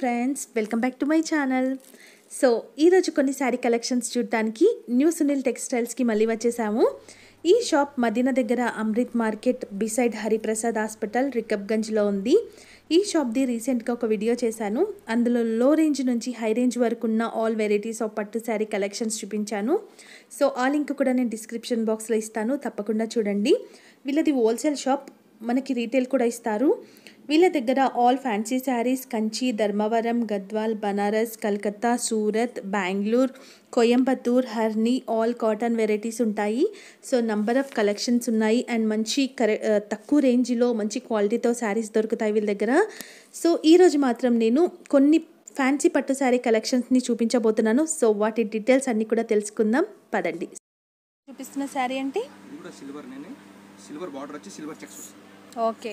Friends welcome back to my channel so ఈరోజు కొన్ని sari collections చూడటానికి న్యూ సునీల్ టెక్స్టైల్స్కి మళ్ళీ వచ్చేసాము ఈ షాప్ మదీనా దగ్గర Amrit market beside Hariprasad hospital రికబ్గంజ్లో ఉంది ఈ షాప్ది రీసెంట్గా ఒక వీడియో చేశాను అందులో లో రేంజ్ నుంచి హై రేంజ్ వరకు ఉన్న all varieties of pattu sari collections చూపించాను సో ఆ లింక్ కూడా నేను డిస్క్రిప్షన్ బాక్స్లో ఇస్తాను తప్పకుండా చూడండి వీళ్ళది హోల్సేల్ షాప్ మనకి రీటైల్ కూడా ఇస్తారు వీళ్ళ దగ్గర ఆల్ ఫ్యాన్సీ శారీస్ కంచి ధర్మవరం గద్వాల్ బనారస్ కలకత్తా సూరత్ బెంగళూరు కోయంబత్తూర్ హర్ని ఆల్ కాటన్ వెరైటీస్ ఉంటాయి సో నంబర్ ఆఫ్ కలెక్షన్స్ ఉన్నాయి అండ్ మంచి కరె ఆ, తక్కువ రేంజ్లో మంచి క్వాలిటీతో శారీస్ దొరుకుతాయి వీళ్ళ దగ్గర సో ఈరోజు మాత్రం నేను కొన్ని ఫ్యాన్సీ పట్టు శారీ కలెక్షన్స్ని చూపించబోతున్నాను సో వాటి డీటెయిల్స్ అన్నీ కూడా తెలుసుకుందాం పదండి చూపిస్తున్న శారీ అంటే ఇది కూడా సిల్వర్ నేనే సిల్వర్ బార్డర్ వచ్చి సిల్వర్ చెక్స్ వస్తుంది ఓకే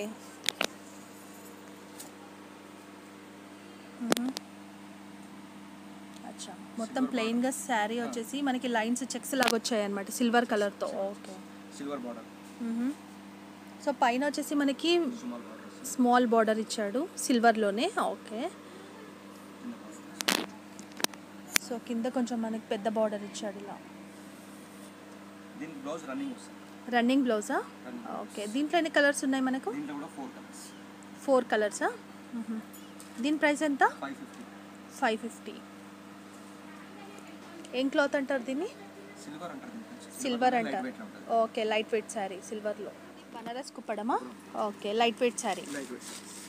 అచ్చా మొత్తం ప్లెయిన్గా శారీ వచ్చేసి మనకి లైన్స్ చెక్స్ లాగా వచ్చాయి అనమాట సిల్వర్ కలర్తో ఓకే సిల్వర్ బార్డర్ సో పైన వచ్చేసి మనకి సుమాల్ బార్డర్ వస్తుంది స్మాల్ బార్డర్ ఇచ్చాడు సిల్వర్లోనే ఓకే చిన్న బార్డర్ సో కింద కొంచెం మనకి పెద్ద బార్డర్ ఇచ్చాడు ఇలా దీని బ్లౌజ్ రన్నింగ్ వస్తుంది రన్నింగ్ బ్లౌజా రన్నింగ్ ఓకే దీంట్లో ఎన్ని కలర్స్ ఉన్నాయి మనకు దీంట్లో కూడా ఫోర్ కలర్స్ ఫోర్ కలర్సా దీని ప్రైస్ ఎంత ఫైవ్ ఫిఫ్టీ ఫైవ్ ఫిఫ్టీ ఏం క్లాత్ అంటారు దీన్ని సిల్వర్ అంటారు దీనికి సిల్వర్ లైట్ అంటారు వెయిట్ ఉంటుంది ఓకే లైట్ వెయిట్ శారీ సిల్వర్లో బనారస్ కుప్పడమా okay light weight sari light weight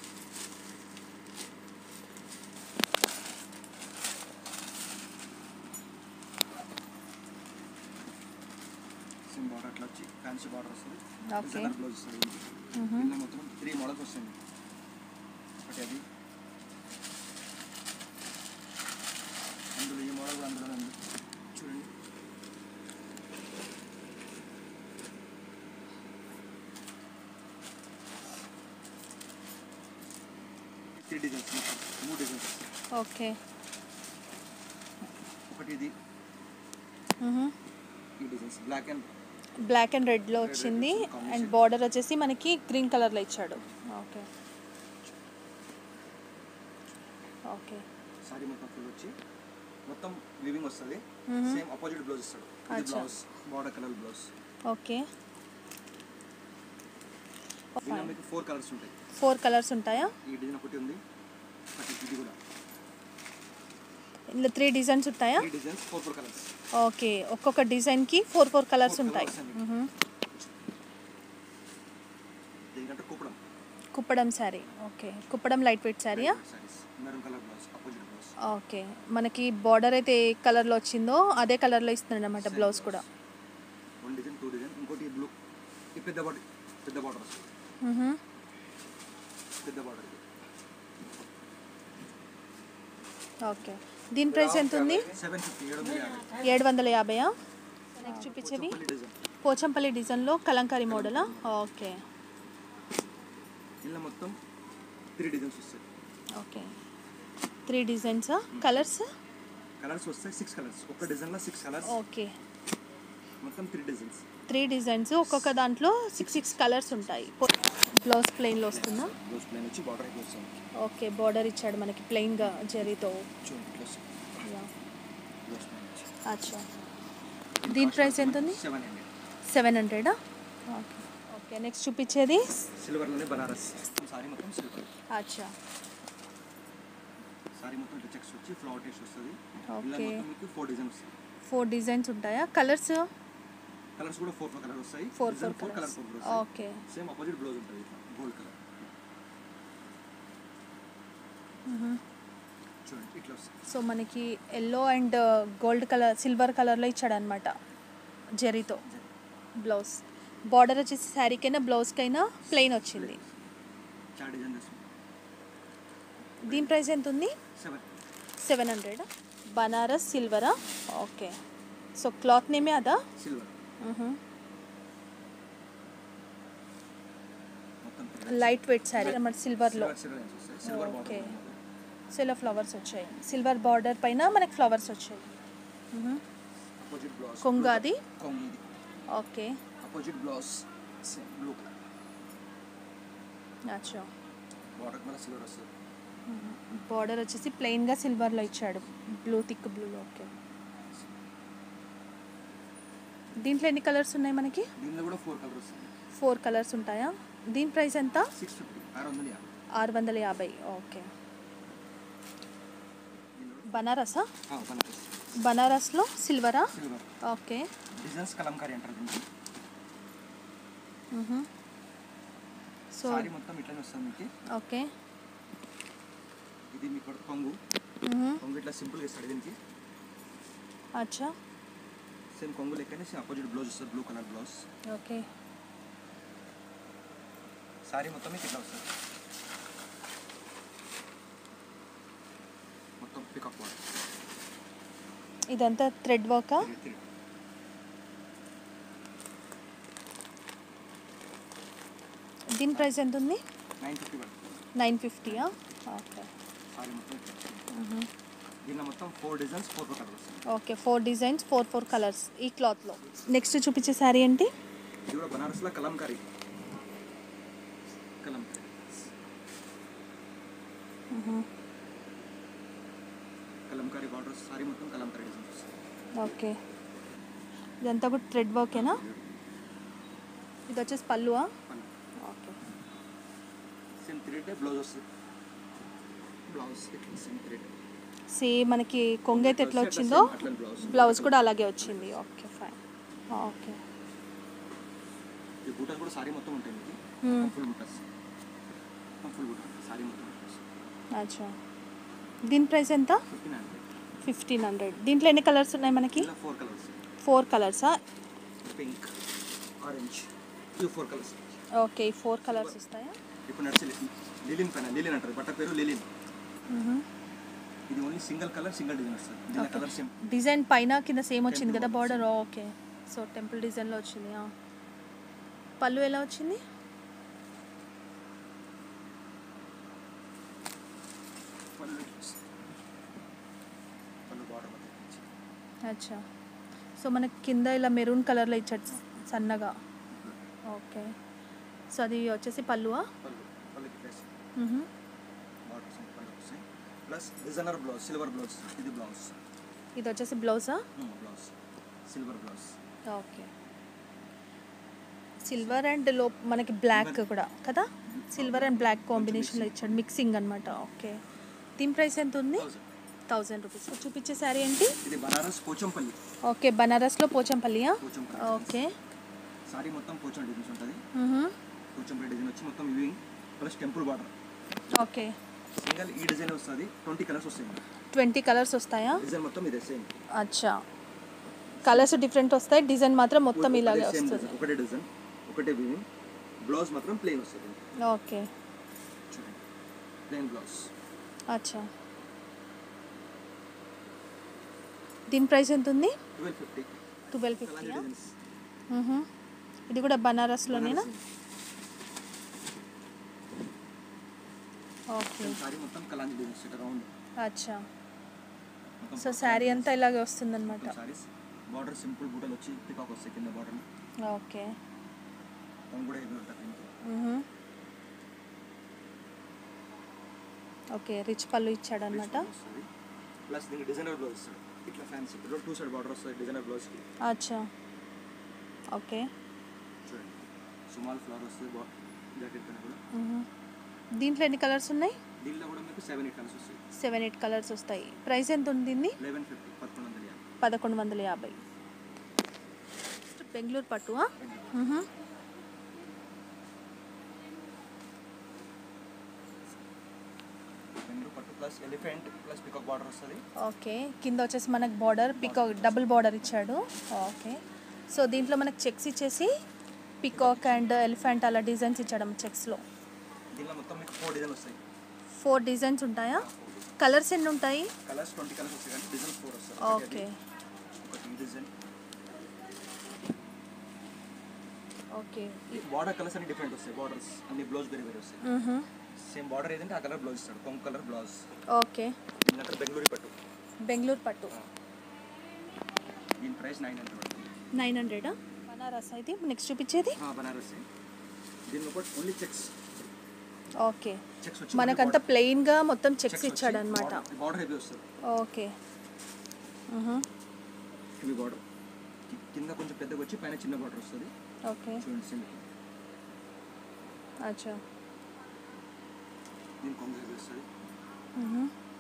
సిమ్ బార్డర్ అట్లా వచ్చి ఫ్యాన్సీ బార్డర్ వస్తుంది Okay. డిజైనర్ బ్లౌజ్ వస్తుంది దీనికి. దీనిలో మొత్తం త్రీ మోడల్స్ వస్తుంది ఒకటి అది అందులో ఈ మోడల్ కూడా అందులో ఉంది చూడండి త్రీ డిజైన్స్ మూడు డిజైన్స్ ఓకే ఒకటి ఇది ఈ designs black and black and రెడ్లో వచ్చింది అండ్ బార్డర్ వచ్చేసి మనకి గ్రీన్ కలర్లో ఇచ్చాడు ఓకే ఓకే సారీ మొత్తం ఫుల్ వచ్చి మొత్తం వివింగ్ వస్తుంది Mhm. సేమ్ అపోజిట్ బ్లౌజ్ ఇస్తాడు ఇది అచ్చా. Blouse border colour blouse okay దీనిలో మీకు ఫోర్ కలర్స్ ఉంటాయి ఫోర్ కలర్స్ ఉంటాయా ఈ డిజైన్ ఒకటి ఉంది ఒకటి ఇది కూడా ఇందులో త్రీ డిజైన్స్ ఉంటాయా ఈ designs four four colours okay ఒక్కొక్క డిజైన్కి ఫోర్ ఫోర్ కలర్స్ Four ఉంటాయి colours అండి. మ్మ్. దీనికంటే కుప్పడం కుప్పడం శారీ ఓకే కుప్పడం లైట్ వెయిట్ శారీయా saris maroon colour blouse opposite blouse okay మనకి బార్డర్ అయితే ఏ కలర్లో వచ్చిందో అదే కలర్లో ఇస్తున్నాడు అనమాట బ్లౌజ్ కూడా వన్ డిజైన్ టూ డిజైన్ ఇంకోటి బ్లూ ఈ పెద్ద బాడీ పెద్ద బార్డర్ వస్తుంది మ్మ్. పెద్ద బార్డర్ ఓకే దీని ప్రైస్ ఎంత ఉంది సెవెన్ ఫిఫ్టీ ఏడు వందల యాభై ఏడు వందల యాభైయా నెక్స్ట్ చూపించేవి చెప్పండి డిజైన్ పోచంపల్లి డిజైన్లో కలంకారీ మోడలా ఓకే ఇలా మొత్తం త్రీ డిజైన్స్ వస్తాయి ఓకే త్రీ డిజైన్సా కలర్స్ కలర్స్ వస్తాయి సిక్స్ కలర్స్ ఒక డిజైన్లో సిక్స్ కలర్స్ ఓకే మొత్తం త్రీ డిజైన్స్ త్రీ డిజైన్స్ ఒక్కొక్క దాంట్లో సిక్స్ సిక్స్ కలర్స్ ఉంటాయి బ్లౌజ్ ప్లెయిన్లో వస్తుందా బ్లౌజ్ ప్లేన్ వచ్చి బార్డర్ అయితే వస్తుంది ఓకే బార్డర్ ఇచ్చాడు మనకి ప్లెయిన్గా జరీతో చూడండి ఇట్లా వస్తుంది Yeah. బ్లౌజ్ ప్లేన్ వచ్చి అచ్చా దీని ప్రైస్ ఎంత ఉంది సెవెన్ హండ్రెడ్ సెవెన్ హండ్రెడా ఓకే ఓకే నెక్స్ట్ చూపించేది సిల్వర్లోనే బనారస్ సారీ మొత్తం సిల్వర్ అచ్చా సారీ మొత్తం ఇట్లా చెక్స్ వచ్చి ఫ్లవర్ టేస్ట్ వస్తుంది ఇలా Okay. మొత్తం మీకు ఫోర్ డిజైన్ వస్తాయి ఫోర్ డిజైన్స్ ఉంటాయా కలర్స్ కలర్స్ కూడా ఫోర్ ఫోర్ కలర్ వస్తాయి four design four four colour colours four వస్తాయి ఓకే సేమ్ అపోజిట్ బ్లౌజ్ ఉంటుంది ఇట్లా గోల్డ్ కలర్ చూడండి ఇట్లా వస్తుంది సో మనకి yellow and gold colour silver కలర్లో ఇచ్చాడు అనమాట జరీతో బ్లౌజ్ బార్డర్ వచ్చేసి శారీకైనా బ్లౌజ్కైనా ప్లెయిన్ వచ్చింది చాలా డిజైన్ వస్తుంది దీని ప్రైస్ ఎంత ఉంది సెవెన్ సెవెన్ హండ్రెడ్ బనారస్ సిల్వరా ఓకే సో క్లాత్ నేమే అదా సిల్వర్ మొత్తం లైట్ వెయిట్ శారీ అన్నమాట సిల్వర్లో సిల్వర్ సిల్వర్ వస్తాయి సిల్వర్ Okay. బార్డర్ సో ఇలా ఫ్లవర్స్ వచ్చాయి సిల్వర్ బార్డర్ పైన మనకి ఫ్లవర్స్ వచ్చాయి అపోజిట్ బ్లౌజ్ కొంగు అది కొంగు ఇది okay opposite blouse same blue colour అచ్చా బార్డర్ మీద సిల్వర్ వస్తుంది బార్డర్ వచ్చేసి ప్లెయిన్గా సిల్వర్లో ఇచ్చాడు బ్లూ థిక్ బ్లూలో ఓకే దీంట్లో ఎన్ని కలర్స్ ఉన్నాయి మనకి దీనిలో కూడా ఫోర్ కలర్ వస్తుంది ఫోర్ కలర్స్ ఉంటాయా దీని ప్రైస్ ఎంత సిక్స్ ఫిఫ్టీ ఆరు వందల యాభై ఆరు వందల యాభై ఓకే బనారసా ఆ, బనారస్ బనారస్లో సిల్వరా సిల్వర్ ఓకే డిజైన్స్ కలంకారీ అంటారు దీనికి సో సారీ మొత్తం ఇట్లానే వస్తుంది మీకు ఓకే ఇది మీకు కొంగు కొంగు ఇట్లా సింపుల్గా ఇస్తాడు దీనికి అచ్చా సేమ్ కొంగు లెక్కనే సేమ్ అపోజిట్ బ్లౌజ్ వస్తుంది blue colour blouse okay sari మొత్తం మీకు ఇట్లా వస్తుంది మొత్తం పికప్ వాటర్ ఇదంతా థ్రెడ్ వర్కా దీని ప్రైస్ ఎంత ఉంది నైన్ ఫిఫ్టీ పడుతుంది నైన్ ఫిఫ్టీయా ఓకే సారీ మొత్తం ఇట్లా వస్తుంది. దీనిలో మొత్తం four designs four four colour వస్తుంది okay four designs four four colours ఈ క్లాత్లో నెక్స్ట్ చూపించే శారీ ఏంటి ఇది కూడా బనారస్లో కలంకారీ కలంకారీ కలంకారీ బార్డర్స్ సారీ మొత్తం కలంకారీ డిజైన్స్ వస్తుంది ఓకే ఇదంతా కూడా థ్రెడ్ వర్కేనా ఇది వచ్చేసి పల్లువా ఓకే సేమ్ థ్రెడ్ బ్లౌజ్ వస్తుంది బ్లౌజ్ సేమ్ థ్రెడ్ సేమ్ మనకి కొంగ అయితే ఎట్లా వచ్చిందో అట్లా బ్లౌజ్ బ్లౌజ్ కూడా అలాగే వచ్చింది ఓకే ఫైన్ ఓకే ఈ బూటాస్ కూడా సారీ మొత్తం ఉంటాయి మీకు Hmm. ఫుల్ బూటాస్ ఫుల్ బూటా సారీ మొత్తం అచ్చా దీని ప్రైస్ ఎంత ఫిఫ్టీన్ హండ్రెడ్ ఫిఫ్టీన్ హండ్రెడ్ దీంట్లో ఎన్ని కలర్స్ ఉన్నాయి మనకి ఇలా ఫోర్ కలర్స్ ఫోర్ కలర్సా పింక్ ఆరెంజ్ ఇవి ఫోర్ కలర్స్ ఓకే ఈ ఫోర్ కలర్స్ వస్తాయా ఇప్పుడు నడిచి లిలిన్ పైన లిలిన్ అంటారు బట్ట పేరు లిలిన్ ఇది only single colour single design వస్తుంది దీని కలర్ సేమ్ డిజైన్ పైన కింద సేమ్ వచ్చింది కదా బార్డర్ ఓకే సో టెంపుల్ డిజైన్లో వచ్చింది ఆ. పళ్ళు ఎలా వచ్చింది పళ్ళు ఇట్లా వస్తుంది. పళ్ళు బార్డర్ మొత్తం ఇట్లా వచ్చింది. అచ్చా సో మనకి కింద ఇలా మెరూన్ కలర్లో ఇచ్చాడు సన్నగా ఓకే సో అది వచ్చేసి పళ్ళువా పళ్ళు పళ్ళుకి ప్లస్ మ్హూ. బార్డర్ పళ్ళు వస్తాయి plus designer blouse silver blouse ఇది బ్లౌజ్ ఇది వచ్చేసి బ్లౌజా blouse silver blouse okay silver and లో మనకి బ్లాక్ కూడా కదా సిల్వర్ అండ్ బ్లాక్ కాంబినేషన్లో ఇచ్చాడు మిక్సింగ్ అనమాట ఓకే దీని ప్రైస్ ఎంత ఉంది థౌసండ్ థౌజండ్ రూపీస్ చూపించే శారీ ఏంటి ఇది బనారస్ పోచంపల్లి ఓకే బనారస్లో పోచంపల్లియా పోచంపల్లి ఓకే సారీ మొత్తం పోచం డిజైన్స్ ఉంటుంది మ్హూ. పోచంపల్లి డిజైన్ వచ్చి మొత్తం weaving plus temple border okay single ఈ డిజైన్ వస్తుంది ట్వంటీ కలర్స్ వస్తాయి ట్వంటీ కలర్స్ వస్తాయా డిజైన్ మొత్తం ఇదే సేమ్ అచ్చా కలర్స్ డిఫరెంట్ వస్తాయి డిజైన్ మాత్రం మొత్తం ఇలాగే సేమ్ వస్తుంది ఒకటే డిజైన్ ఒకటే వివింగ్ బ్లౌజ్ మాత్రం ప్లెయిన్ వస్తుంది ఓకే చూడండి ప్లెయిన్ బ్లౌజ్ అచ్చా దీని ప్రైస్ ఎంత ఉంది ట్వెల్వ్ ఫిఫ్టీ ట్వెల్వ్ అలాంటి ఫిఫ్టీయా డిజైన్స్ ఇది కూడా బనారస్లోనేనా ఓకే సారీ మొత్తం కలాంజీ డిజైన్స్ ఇట్లా రౌండ్ అచ్చా మొత్తం సో శారీ అంతా ఇలాగే వస్తుందన్నమాట మొత్తం సారీస్ బార్డర్ సింపుల్ బూటలు వచ్చి పికాక్ వస్తాయి కింద బార్డర్ ఓకే కొంగు కూడా హెవీ ఉంటుంది దీనికి. మ్హూ. ఓకే రిచ్ పళ్ళు ఇచ్చాడు అనమాట వస్తుంది ప్లస్ దీనికి డిజైనర్ బ్లౌజ్ ఇస్తాడు ఇట్లా ఫ్యాన్సీ టూ సైడ్ బార్డర్ వస్తుంది డిజైనర్ బ్లౌజ్కి అచ్చా ఓకే చూడండి సుమాల్ ఫ్లవర్ వస్తుంది బా జాకెట్ పైన కూడా మ్హూ. దీంట్లో ఎన్ని కలర్స్ ఉన్నాయి దీనిలో కూడా మీకు సెవెన్ ఎయిట్ కలర్స్ వస్తాయి సెవెన్ ఎయిట్ కలర్స్ వస్తాయి ప్రైస్ ఎంత ఉంది దీన్ని లెవెన్ ఫిఫ్టీ పదకొండు వందల యాభై పదకొండు వందల యాభై బెంగళూరు పట్టువా మ్హూ. రెండు పట్టు plus elephant plus peacock border వస్తుంది ఓకే కింద వచ్చేసి మనకు బార్డర్ పికాక్ డబుల్ బార్డర్ ఇచ్చాడు ఓకే సో దీంట్లో మనకు చెక్స్ ఇచ్చేసి పికాక్ అండ్ ఎలిఫెంట్ అలా డిజైన్స్ ఇచ్చాడు చెక్స్లో దీనిలో మొత్తం మీకు ఫోర్ డిజైన్ వస్తాయి ఫోర్ డిజైన్స్ ఉంటాయా కలర్స్ ఎన్ని ఉంటాయి కలర్స్ ట్వంటీ కలర్స్ వస్తాయి కానీ డిజైన్ ఫోర్ వస్తాయి ఓకే ఒకటి ఈ డిజైన్ ఓకే బార్డర్ కలర్స్ అన్ని డిఫరెంట్ వస్తాయి బార్డర్స్ అన్ని బ్లౌజ్ వేరే వేరే వస్తాయి మ్హూ. సేమ్ బార్డర్ ఏదంటే ఆ కలర్ బ్లౌజ్ ఇస్తాడు కొంగు కలర్ బ్లౌజ్ ఓకే దీనికంటే బెంగళూరు పట్టు బెంగళూరు పట్టు దీని ప్రైస్ నైన్ హండ్రెడ్ పడుతుంది నైన్ హండ్రెడా బనారస్ అయితే నెక్స్ట్ చూపించేది బనారస్ దీనిలో కూడా ఓన్లీ చెక్స్ ఓకే చెక్స్ వచ్చి మనకంతా ప్లెయిన్గా మొత్తం చెక్స్ ఇచ్చాడు అనమాట బార్డర్ హెవీ వస్తుంది ఓకే మ్హూ. హెవీ బార్డర్ కింద కొంచెం పెద్దగా వచ్చి పైన చిన్న బార్డర్ వస్తుంది ఓకే చూడండి సింగిల్ అచ్చా దీని కొంగు హెవీ వస్తుంది మ్హూ.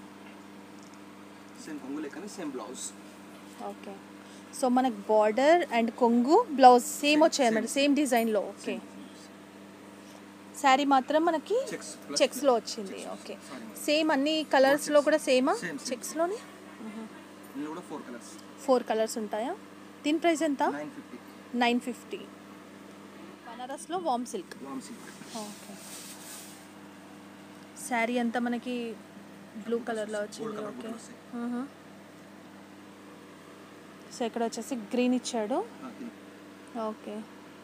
సేమ్ కొంగు లెక్కనే సేమ్ బ్లౌజ్ ఓకే సో మనకు బార్డర్ అండ్ కొంగు బ్లౌజ్ సేమ్ వచ్చాయి అన్నమాట సేమ్ డిజైన్లో ఓకే శారీ మాత్రం మనకి చెక్స్ ప్లస్ చెక్స్లో వచ్చింది ఓకే సారీ సేమ్ అన్ని కలర్స్లో కూడా సేమా Same, same. చెక్స్లోనే ఇందులో కూడా ఫోర్ కలర్స్ ఫోర్ కలర్స్ ఉంటాయా దీని ప్రైస్ ఎంత నైన్ ఫిఫ్టీ నైన్ ఫిఫ్టీ బనారస్లో వామ్ సిల్క్ వామ్ సిల్క్ ఓకే శారీ అంతా మనకి బ్లూ కలర్లో వచ్చింది Gold colour ఓకే బుట్టలు వస్తాయి. సో ఇక్కడ వచ్చేసి గ్రీన్ ఇచ్చాడు ఆ, ఇది ఓకే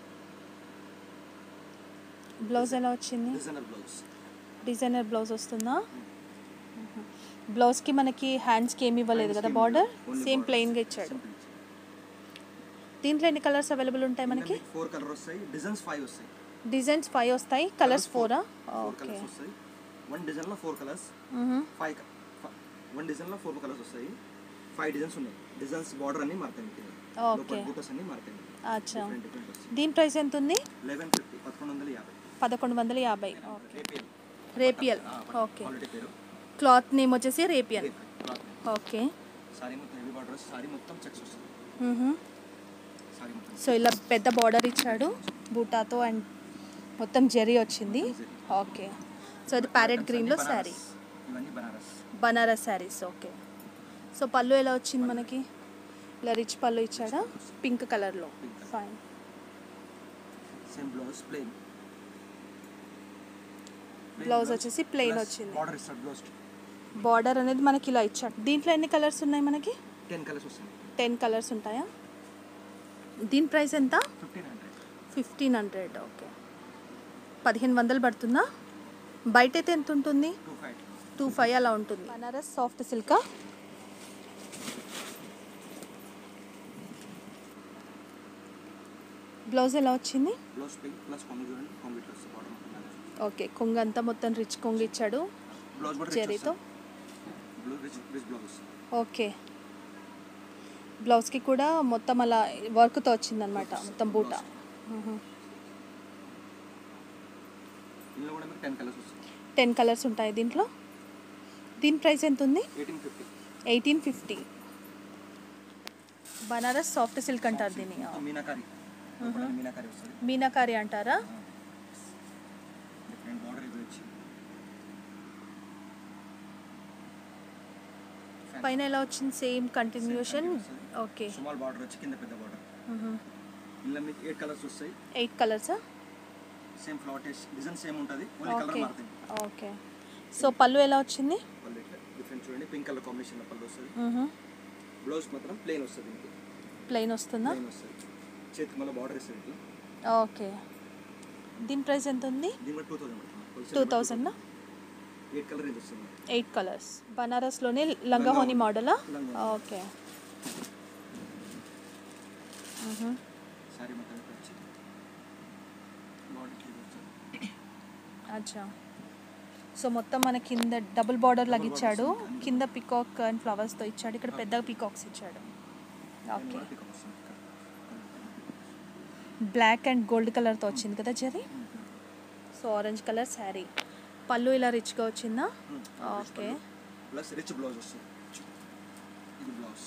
బ్లౌజ్ ఎలా వచ్చింది డిజైనర్ బ్లౌజ్ డిజైనర్ బ్లౌజ్ వస్తుందా బ్లౌజ్కి మనకి హ్యాండ్స్కి ఏమి ఇవ్వలేదు కదా బార్డర్ సేమ్ ప్లెయిన్గా ఇచ్చాడు దీంట్లో ఎన్ని కలర్స్ అవైలబుల్ ఉంటాయి మనకి ఫోర్ కలర్ వస్తాయి డిజైన్స్ ఫైవ్ వస్తాయి డిజైన్స్ ఫైవ్ వస్తాయి కలర్స్ ఫోరా ఫోర్ ఓకే కలర్స్ వస్తాయి వన్ డిజైన్లో ఫోర్ కలర్స్ ఫైవ్ వన్ డిజైన్లో ఫోర్ కలర్స్ వస్తాయి ఫైవ్ డిజైన్స్ ఉన్నాయి డిజైన్స్ బార్డర్ అన్ని మారుతాయి మీకు ఓకే బూటస్ అన్ని మారుతాయి అచ్చా డిఫరెంట్ డిఫరెంట్ వస్తాయి దీని ప్రైస్ ఎంత ఉంది లెవెన్ ఫిఫ్టీ పదకొండు వందల యాభై పదకొండు వందల యాభై ఓకే రేపియల్ రేపియల్ ఓకే క్వాలిటీ పేరు క్లాత్ నేమ్ వచ్చేసి రేపియల్ క్లాత్ ఓకే సారీ మొత్తం హెవీ బార్డర్ సారీ మొత్తం చెక్స్ వస్తుంది మ్మ్హ. సారీ మొత్తం సో ఇలా పెద్ద బార్డర్ ఇచ్చాడు బూటాతో అండ్ మొత్తం జరీ వచ్చింది ఓకే సో అది ప్యారెట్ గ్రీన్లో బనారస్. శారీ ఇవన్నీ బనారస్ బనారస్ శారీస్ ఓకే సో పళ్ళు ఎలా వచ్చింది మనకి ఇలా రిచ్ పళ్ళు ఇచ్చాడా పింక్ కలర్లో Pink colour. Fine same blouse plain blouse వచ్చేసి ప్లెయిన్ వచ్చింది బార్డర్ ఇస్తాడు బ్లౌజ్ బార్డర్ అనేది మనకి ఇలా ఇచ్చాడు దీంట్లో ఎన్ని కలర్స్ ఉన్నాయి మనకి టెన్ కలర్స్ వస్తుంది టెన్ కలర్స్ ఉంటాయా దీని ప్రైస్ ఎంత fifteen hundred fifteen hundred okay పదిహేను వందలు పడుతుందా బయట అయితే ఎంత ఉంటుంది టూ ఫైవ్ టూ ఫైవ్ అలా ఉంటుంది బనారస్ సాఫ్ట్ సిల్కా బ్లౌజ్ ఎలా వచ్చింది బ్లౌజ్ పింక్ ప్లస్ కొంగు చూడండి కొంగు ఇట్లా వస్తుంది బార్డర్ మొత్తం ఓకే కొంగు అంతా మొత్తం రిచ్ కొంగు ఇచ్చాడు బ్లౌజ్ కూడా జరీతో బ్లూ రిచ్ రిచ్ బ్లౌజ్ వస్తుంది ఓకే బ్లౌజ్కి కూడా మొత్తం అలా వర్క్తో వచ్చిందనమాట మొత్తం బూట మ్మ్. ఇందులో కూడా మీకు టెన్ కలర్స్ వస్తుంది టెన్ కలర్స్ ఉంటాయి దీంట్లో దీని ప్రైస్ ఎంత ఉంది eighteen fifty eighteen fifty Banaras soft silk అంటారు దీన్ని మీనాకారి లోపల మీనాకారి వస్తుంది మీనాకారి అంటారా డిఫరెంట్ బార్డర్ ఇది వచ్చి పైన ఎలా వచ్చింది same continuation okay small border వచ్చి కింద పెద్ద బార్డర్ ఇందులో మీకు ఎయిట్ కలర్స్ వస్తాయి ఎయిట్ కలర్సా same flower taste design same ఉంటుంది ఓన్లీ కలర్ ఓకే మారుతుంది ఓకే సో పళ్ళు ఎలా వచ్చింది పళ్ళు ఇట్లా డిఫరెంట్ చూడండి పింక్ కలర్ కాంబినేషన్లో పళ్ళు వస్తుంది మ్మ్హ. బ్లౌజ్ మాత్రం ప్లెయిన్ వస్తుంది ఇంక ప్లెయిన్ వస్తుందా ప్లెయిన్ వస్తుంది చేతికి మళ్ళీ బార్డర్ ఇస్తుంది ఇట్లా ఓకే దీని ప్రైస్ ఎంత ఉంది దీని బట్టి two thousand two thousand eight colour ఇది వస్తుంది ఎయిట్ కలర్స్ బనారస్లోనే లంగాహోని మోడలా లంగా ఓకే మ్మ్హ. సారీ మొత్తం ఇట్లా వచ్చి బార్డర్ ఇది వస్తుంది అచ్చా సో మొత్తం మన కింద డబుల్ బార్డర్ లాగా ఇచ్చాడు కింద పికాక్ అండ్ ఫ్లవర్స్తో ఇచ్చాడు ఇక్కడ పెద్ద పికాక్స్ ఇచ్చాడు దీని ఓకే కూడా పికప్ వస్తుంది ఇక్కడ. బ్లాక్ అండ్ గోల్డ్ కలర్తో వచ్చింది కదా zari so orange colour sari పళ్ళు ఇలా రిచ్గా వచ్చిందా Hmm. Okay plus rich blouse వస్తుంది ఇది బ్లౌజ్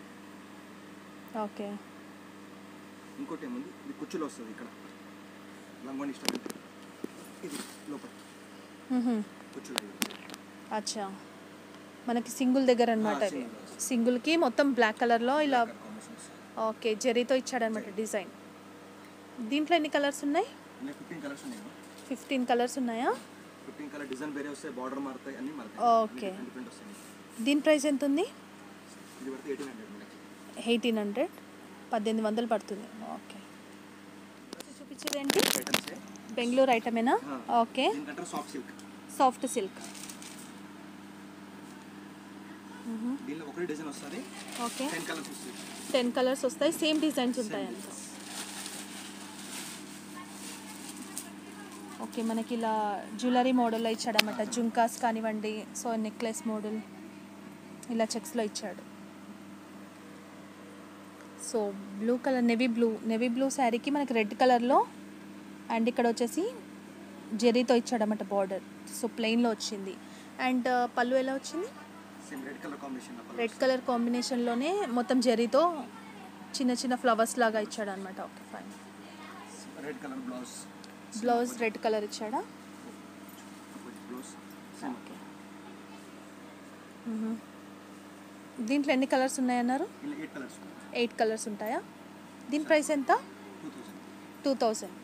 ఓకే ఇంకోటి ఏముంది ఇది కుచ్చులో వస్తుంది ఇక్కడ లంగోని ఇష్టం ఇది లోపల మ్మ్హ. కుచ్చులో ఇది. అచ్చా మనకి సింగిల్ దగ్గర అనమాట Ah, ఇది single. సింగిల్కి మొత్తం బ్లాక్ కలర్లో ఇలా Black combination వస్తుంది. ఓకే జరీతో ఇచ్చాడనమాట డిజైన్ దీంట్లో ఎన్ని కలర్స్ ఉన్నాయి ఇలా ఫిఫ్టీన్ కలర్స్ ఉన్నాయి ఫిఫ్టీన్ కలర్స్ ఉన్నాయా ఫిఫ్టీన్ కలర్ డిజైన్ వేరే వస్తాయి బార్డర్ మారుతాయి అన్ని మారుతాయి Okay. డిఫరెంట్ డిఫరెంట్ వస్తాయి దీని ప్రైస్ ఎంత ఉంది ఇది పడితే ఎయిటీన్ హండ్రెడ్ మనకి ఎయిటీన్ హండ్రెడ్ పద్దెనిమిది వందలు పడుతుంది ఓకే చూపించేది ఏంటి ఐటమ్స్ బెంగళూరు ఐటమేనా ఓకే దీనికంటే సాఫ్ట్ సిల్క్ సాఫ్ట్ సిల్క్ దీనిలో ఒకటి డిజైన్ వస్తుంది ఓకే టెన్ కలర్స్ వస్తాయి టెన్ కలర్స్ వస్తాయి సేమ్ డిజైన్స్ ఉంటాయి అంత ఓకే మనకి ఇలా జ్యువెలరీ మోడల్లో ఇచ్చాడనమాట జుంకాస్ కానివ్వండి సో నెక్లెస్ మోడల్ ఇలా చెక్స్లో ఇచ్చాడు so blue colour navy blue navy blue శారీకి మనకి రెడ్ కలర్లో అండ్ ఇక్కడ వచ్చేసి జెరీతో ఇచ్చాడన్నమాట బార్డర్ సో ప్లెయిన్లో వచ్చింది అండ్ పళ్ళు ఎలా వచ్చింది same red colour combination red colour కాంబినేషన్లోనే మొత్తం జెరీతో చిన్న చిన్న ఫ్లవర్స్ లాగా ఇచ్చాడు అనమాట okay fine red colour blouse blouse red colour ఇచ్చాడా బ్లౌజ్ సేమ్ ఓకే మ్మ్. దీంట్లో ఎన్ని కలర్స్ ఉన్నాయన్నారు ఇలా ఎయిట్ కలర్స్ ఎయిట్ కలర్స్ ఉంటాయా దీని ప్రైస్ ఎంత టూ థౌసండ్ టూ థౌజండ్